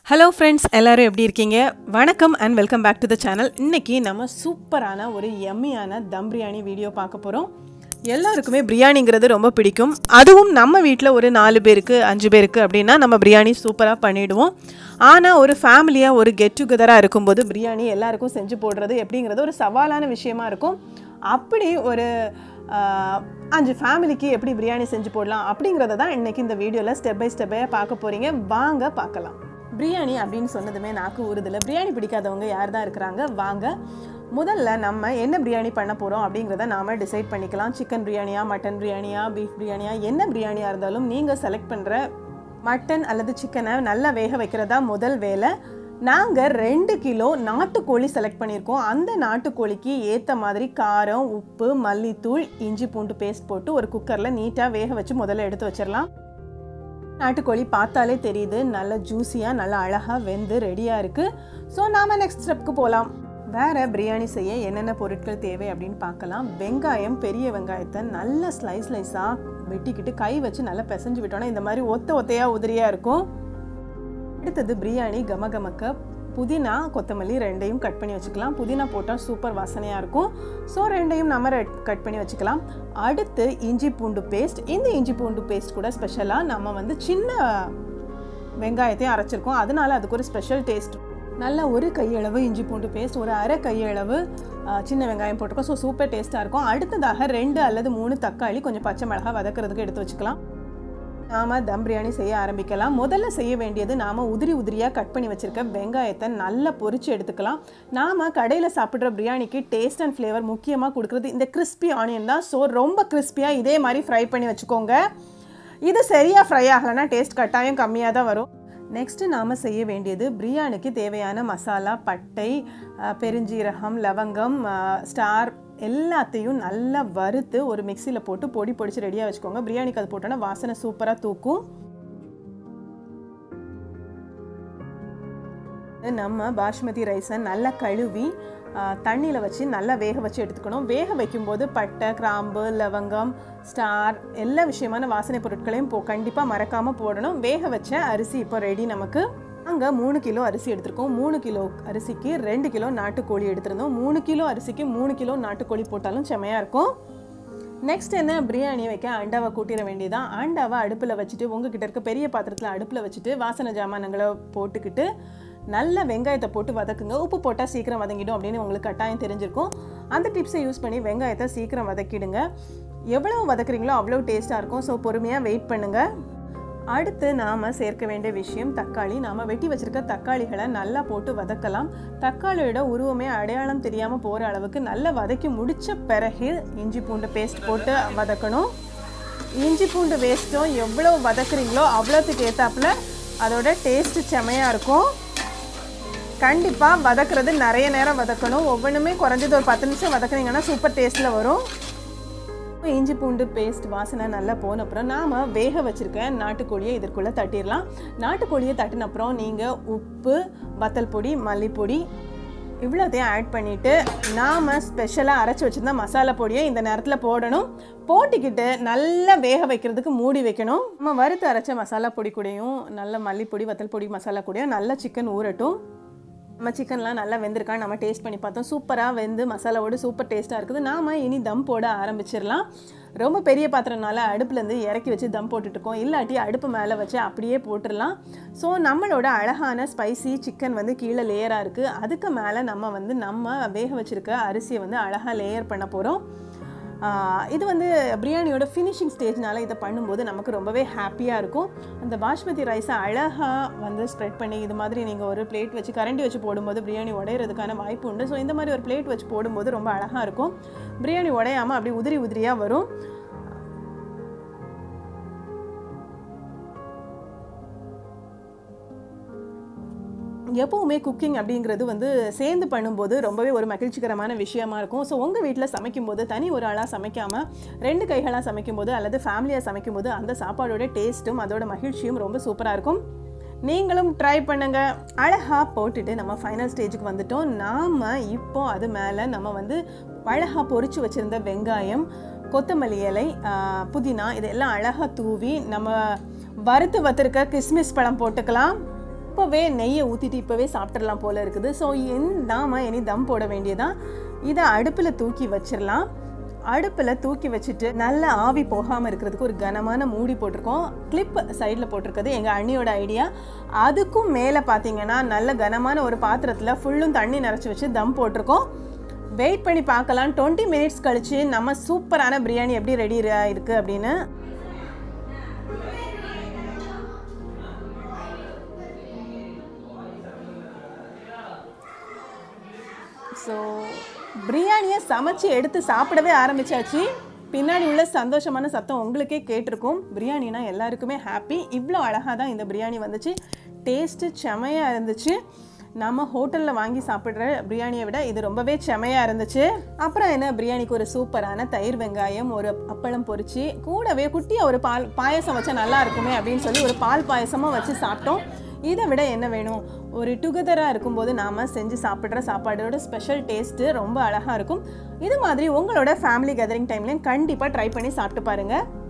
hello friends எல்லாரும் எப்படி இருக்கீங்க வணக்கம் and welcome back to the channel இன்னைக்கு நம்ம சூப்பரான ஒரு எம்மியான தம் பிரியாணி வீடியோ பார்க்க போகிறோம் எல்லாருக்குமே பிரியாணிங்கிறது ரொம்ப பிடிக்கும் அதுவும் நம்ம வீட்டில் ஒரு நாலு பேருக்கு அஞ்சு பேருக்கு அப்படின்னா நம்ம பிரியாணி சூப்பராக பண்ணிவிடுவோம் ஆனால் ஒரு ஃபேமிலியாக ஒரு கெட் டுகெதராக இருக்கும்போது பிரியாணி எல்லாருக்கும் செஞ்சு போடுறது எப்படிங்கிறது ஒரு சவாலான விஷயமா இருக்கும் அப்படி ஒரு ஆஹ், அஞ்சு ஃபேமிலிக்கு எப்படி பிரியாணி செஞ்சு போடலாம் அப்படிங்கிறத தான் இன்றைக்கி இந்த வீடியோவில் ஸ்டெப் பை ஸ்டெப்பாக பார்க்க போகிறீங்க வாங்க பார்க்கலாம் பிரியாணி அப்படின்னு சொன்னதுமே நாக்கு ஊறுதில்ல பிரியாணி பிடிக்காதவங்க யார் தான் இருக்கிறாங்க வாங்க முதல்ல நம்ம என்ன பிரியாணி பண்ண போகிறோம் அப்படிங்கிறத நாம் டிசைட் பண்ணிக்கலாம் சிக்கன் பிரியாணியா மட்டன் பிரியாணியா பீஃப் பிரியாணியா என்ன பிரியாணியாக இருந்தாலும் நீங்கள் செலக்ட் பண்ணுற மட்டன் அல்லது சிக்கனை நல்லா வேக வைக்கிறதா முதல் வேலை நாங்கள் ரெண்டு கிலோ நாட்டுக்கோழி செலக்ட் பண்ணியிருக்கோம் அந்த நாட்டுக்கோழிக்கு ஏற்ற மாதிரி காரம் உப்பு மல்லித்தூள் இஞ்சி பூண்டு பேஸ்ட் போட்டு ஒரு குக்கரில் நீட்டாக வேக வச்சு முதல்ல எடுத்து வச்சிடலாம் நாட்டுக்கோழி பார்த்தாலே தெரியுது நல்ல ஜூஸியாக நல்லா அழகாக வெந்து ரெடியாக இருக்குது ஸோ நாம் நெக்ஸ்ட் ஸ்டெப்க்கு போகலாம் வேறு பிரியாணி செய்ய என்னென்ன பொருட்கள் தேவை அப்படின்னு பார்க்கலாம் வெங்காயம் பெரிய வெங்காயத்தை நல்ல ஸ்லைஸ் ஸ்லைஸாக வெட்டிக்கிட்டு கை வச்சு நல்லா பிசைஞ்சு விட்டோன்னா இந்த மாதிரி ஒத்த ஒத்தையாக உதிரியாக இருக்கும் அடுத்தது பிரியாணி கமகமக்க புதினா கொத்தமல்லி ரெண்டையும் கட் பண்ணி வச்சுக்கலாம் புதினா போட்டால் சூப்பர் வாசனையாக இருக்கும் ஸோ ரெண்டையும் நம்ம கட் பண்ணி வச்சுக்கலாம் அடுத்து இஞ்சி பூண்டு பேஸ்ட் இந்த இஞ்சி பூண்டு பேஸ்ட் கூட ஸ்பெஷலாக நம்ம வந்து சின்ன வெங்காயத்தையும் அரைச்சிருக்கோம் அதனால அதுக்கு ஒரு ஸ்பெஷல் டேஸ்ட் நல்ல ஒரு கையளவு இஞ்சி பூண்டு பேஸ்ட் ஒரு அரை கையளவு ஆ, சின்ன வெங்காயம் போட்டிருக்கோம் ஸோ சூப்பர் டேஸ்ட்டாக இருக்கும் அடுத்ததாக ரெண்டு அல்லது மூணு தக்காளி கொஞ்சம் பச்சை மிளகாய் வதக்கிறதுக்கு எடுத்து வச்சுக்கலாம் நாம தம் பிரியாணி செய்ய ஆரம்பிக்கலாம் முதல்ல செய்ய வேண்டியது நாம உதிரி உதிரியாக கட் பண்ணி வச்சிருக்க வெங்காயத்தை நல்லா பொரிச்சு எடுத்துக்கலாம் நாம கடையில் சாப்பிட்ற பிரியாணிக்கு டேஸ்ட் அண்ட் ஃப்ளேவர் முக்கியமாக கொடுக்குறது இந்த கிறிஸ்பி ஆனியன் தான் ஸோ ரொம்ப கிறிஸ்பியாக இதே மாதிரி ஃப்ரை பண்ணி வச்சுக்கோங்க இது சரியாக ஃப்ரை ஆகலைன்னா டேஸ்ட் கட்டாயம் கம்மியாக தான் வரும் நெக்ஸ்ட்டு நாம் செய்ய வேண்டியது பிரியாணிக்கு தேவையான மசாலா பட்டை அஹ், பெருஞ்சீரகம் லவங்கம் அஹ், ஸ்டார் எல்லாத்தையும் நல்லா வறுத்து ஒரு மிக்சியில் போட்டு பொடி பொடிச்சு ரெடியாக வச்சுக்கோங்க பிரியாணிக்கு அது போட்டோன்னா வாசனை சூப்பராக தூக்கும் நம்ம பாஸ்மதி ரைஸை நல்லா கழுவி தண்ணியில் வச்சு நல்லா வேக வச்சு எடுத்துக்கணும் வேக வைக்கும்போது பட்டை கிராம்பு லவங்கம் ஸ்டார் எல்லா விஷயமான வாசனை பொருட்களையும் போ கண்டிப்பாக மறக்காமல் போடணும் வேக வச்ச அரிசி இப்போ ரெடி நமக்கு அங்கே மூணு கிலோ அரிசி எடுத்திருக்கோம் மூணு கிலோ அரிசிக்கு ரெண்டு கிலோ நாட்டுக்கோழி எடுத்திருந்தோம் மூணு கிலோ அரிசிக்கு மூணு கிலோ நாட்டுக்கோழி போட்டாலும் செமையாக இருக்கும் நெக்ஸ்ட் என்ன பிரியாணி வைக்க அண்டாவை கூட்டிட வேண்டியதான் அண்டாவை அடுப்பில் வச்சுட்டு உங்ககிட்ட இருக்க பெரிய பாத்திரத்தில் அடுப்பில் வச்சுட்டு வாசனை ஜாமானங்களை போட்டுக்கிட்டு நல்ல வெங்காயத்தை போட்டு வதக்குங்க உப்பு போட்டால் சீக்கிரம் வதங்கிடும் அப்படின்னு உங்களுக்கு கட்டாயம் தெரிஞ்சிருக்கும் அந்த டிப்ஸை யூஸ் பண்ணி வெங்காயத்தை சீக்கிரம் வதக்கிடுங்க எவ்வளோ வதக்குறீங்களோ அவ்வளோ டேஸ்ட்டாக இருக்கும் ஸோ பொறுமையாக வெயிட் பண்ணுங்கள் அடுத்து நாம் சேர்க்க வேண்டிய விஷயம் தக்காளி நாம் வெட்டி வச்சிருக்க தக்காளிகளை நல்லா போட்டு வதக்கலாம் தக்காளியோட உருவமே அடையாளம் தெரியாமல் போகிற அளவுக்கு நல்லா வதக்கி முடித்த பிறகு இஞ்சி பூண்டு பேஸ்ட் போட்டு வதக்கணும் இஞ்சி பூண்டு வேஸ்ட்டும் எவ்வளோ வதக்குறீங்களோ அவ்வளோத்துக்கு ஏற்றாப்புல அதோட டேஸ்ட்டு செமையாக இருக்கும் கண்டிப்பாக வதக்குறது நிறைய நேரம் வதக்கணும் ஒவ்வொன்றுமே குறைஞ்சது ஒரு பத்து நிமிஷம் வதக்குனீங்கன்னா சூப்பர் டேஸ்ட்டில் வரும் இஞ்சி பூண்டு பேஸ்ட் வாசனை நல்லா போன அப்புறம் நாம் வேக வச்சுருக்க நாட்டுக்கோழியை இதற்குள்ளே தட்டிடலாம் நாட்டுக்கோழியை தட்டின அப்புறம் நீங்கள் உப்பு வத்தல் பொடி மல்லிப்பொடி இவ்வளோத்தையும் ஆட் பண்ணிவிட்டு நாம் ஸ்பெஷலாக அரைச்சி வச்சுருந்த மசாலா பொடியை இந்த நேரத்தில் போடணும் போட்டிக்கிட்டு நல்லா வேக வைக்கிறதுக்கு மூடி வைக்கணும் நம்ம வறுத்து அரைச்ச மசாலா பொடி கூடயும் நல்ல மல்லிப்பொடி வத்தல் பொடி மசாலா கூடயும் நல்ல சிக்கன் ஊறட்டும் நம்ம சிக்கன்லாம் நல்லா வெந்திருக்கான்னு நம்ம டேஸ்ட் பண்ணி பார்த்தோம் சூப்பராக வெந்து மசாலாவோடு சூப்பர் டேஸ்ட்டாக இருக்குது நாம் இனி தம் போட ஆரம்பிச்சிடலாம் ரொம்ப பெரிய பாத்திரம்னால அடுப்புலேருந்து இறக்கி வச்சு தம் போட்டுட்ருக்கோம் இல்லாட்டி அடுப்பு மேலே வச்சு அப்படியே போட்டுடலாம் ஸோ நம்மளோட அழகான ஸ்பைசி சிக்கன் வந்து கீழே லேயராக இருக்குது அதுக்கு மேலே நம்ம வந்து நம்ம வேக வச்சுருக்க அரிசியை வந்து அழகாக லேயர் பண்ண போகிறோம் ஆஹ் இது வந்து பிரியாணியோட ஃபினிஷிங் ஸ்டேஜ்னால இதை பண்ணும்போது நமக்கு ரொம்பவே ஹாப்பியாக இருக்கும் அந்த பாஸ்மதி ரைஸை அழகாக வந்து ஸ்ப்ரெட் பண்ணி இது மாதிரி நீங்கள் ஒரு பிளேட் வச்சு கரண்டி வச்சு போடும்போது பிரியாணி உடையிறதுக்கான வாய்ப்பு உண்டு ஸோ இந்த மாதிரி ஒரு பிளேட் வச்சு போடும்போது ரொம்ப அழகாக இருக்கும் பிரியாணி உடையாமல் அப்படி உதிரி உதிரியாக வரும் எப்போவுமே குக்கிங் அப்படிங்கிறது வந்து சேர்ந்து பண்ணும்போது ரொம்பவே ஒரு மகிழ்ச்சிகரமான விஷயமா இருக்கும் ஸோ உங்கள் வீட்டில் சமைக்கும்போது தனி ஒரு ஆளாக சமைக்காமல் ரெண்டு கைகளாக சமைக்கும்போது அல்லது ஃபேமிலியாக சமைக்கும்போது அந்த சாப்பாடோட டேஸ்ட்டும் அதோட மகிழ்ச்சியும் ரொம்ப சூப்பராக இருக்கும் நீங்களும் ட்ரை பண்ணுங்க அழகாக போட்டுட்டு நம்ம ஃபைனல் ஸ்டேஜுக்கு வந்துட்டோம் நாம் இப்போ அது மேலே நம்ம வந்து அழகாக பொரிச்சு வச்சுருந்த வெங்காயம் கொத்தமல்லி இலை ஆ, புதினா இதெல்லாம் அழகாக தூவி நம்ம வறுத்து வத்திருக்க கிஸ்மிஸ் பழம் போட்டுக்கலாம் இப்போவே நெய்யை ஊற்றிட்டு இப்போவே சாப்பிட்றலாம் போல இருக்குது ஸோ என் நாம் இனி தம் போட வேண்டியதான் இதை அடுப்பில் தூக்கி வச்சிடலாம் அடுப்பில் தூக்கி வச்சுட்டு நல்ல ஆவி போகாமல் இருக்கிறதுக்கு ஒரு கனமான மூடி போட்டிருக்கோம் கிளிப் சைடில் போட்டிருக்கிறது எங்கள் அண்ணியோட ஐடியா அதுக்கும் மேலே பார்த்தீங்கன்னா நல்ல கனமான ஒரு பாத்திரத்தில் ஃபுல்லும் தண்ணி நிறச்சி வச்சு தம் போட்டிருக்கோம் வெயிட் பண்ணி பார்க்கலாம் டுவெண்ட்டி மினிட்ஸ் கழிச்சு நம்ம சூப்பரான பிரியாணி எப்படி ரெடி இருக்குது அப்படின்னு ஸோ பிரியாணியை சமைச்சு எடுத்து சாப்பிடவே ஆரம்பிச்சாச்சு பின்னாடி உள்ள சந்தோஷமான சத்தம் உங்களுக்கே கேட்டிருக்கும் பிரியாணினா எல்லாருக்குமே ஹாப்பி இவ்வளோ அழகாக தான் இந்த பிரியாணி வந்துச்சு டேஸ்ட்டு செமையாக இருந்துச்சு நம்ம ஹோட்டலில் வாங்கி சாப்பிட்ற பிரியாணியை விட இது ரொம்பவே செமையாக இருந்துச்சு அப்புறம் என்ன பிரியாணிக்கு ஒரு சூப்பரான தயிர் வெங்காயம் ஒரு அப்பளம் பொரிச்சு கூடவே குட்டியாக ஒரு பால் பாயசம் வச்சா நல்லா இருக்குமே அப்படின்னு சொல்லி ஒரு பால் பாயசமும் வச்சு சாப்பிட்டோம் இதை விட என்ன வேணும் ஒரு டுகெதராக இருக்கும்போது நாம் செஞ்சு சாப்பிட்ற சாப்பாடோட ஸ்பெஷல் டேஸ்ட்டு ரொம்ப அழகாக இருக்கும் இது மாதிரி உங்களோட ஃபேமிலி கேதரிங் டைம்லையும் கண்டிப்பாக ட்ரை பண்ணி சாப்பிட்டு பாருங்கள்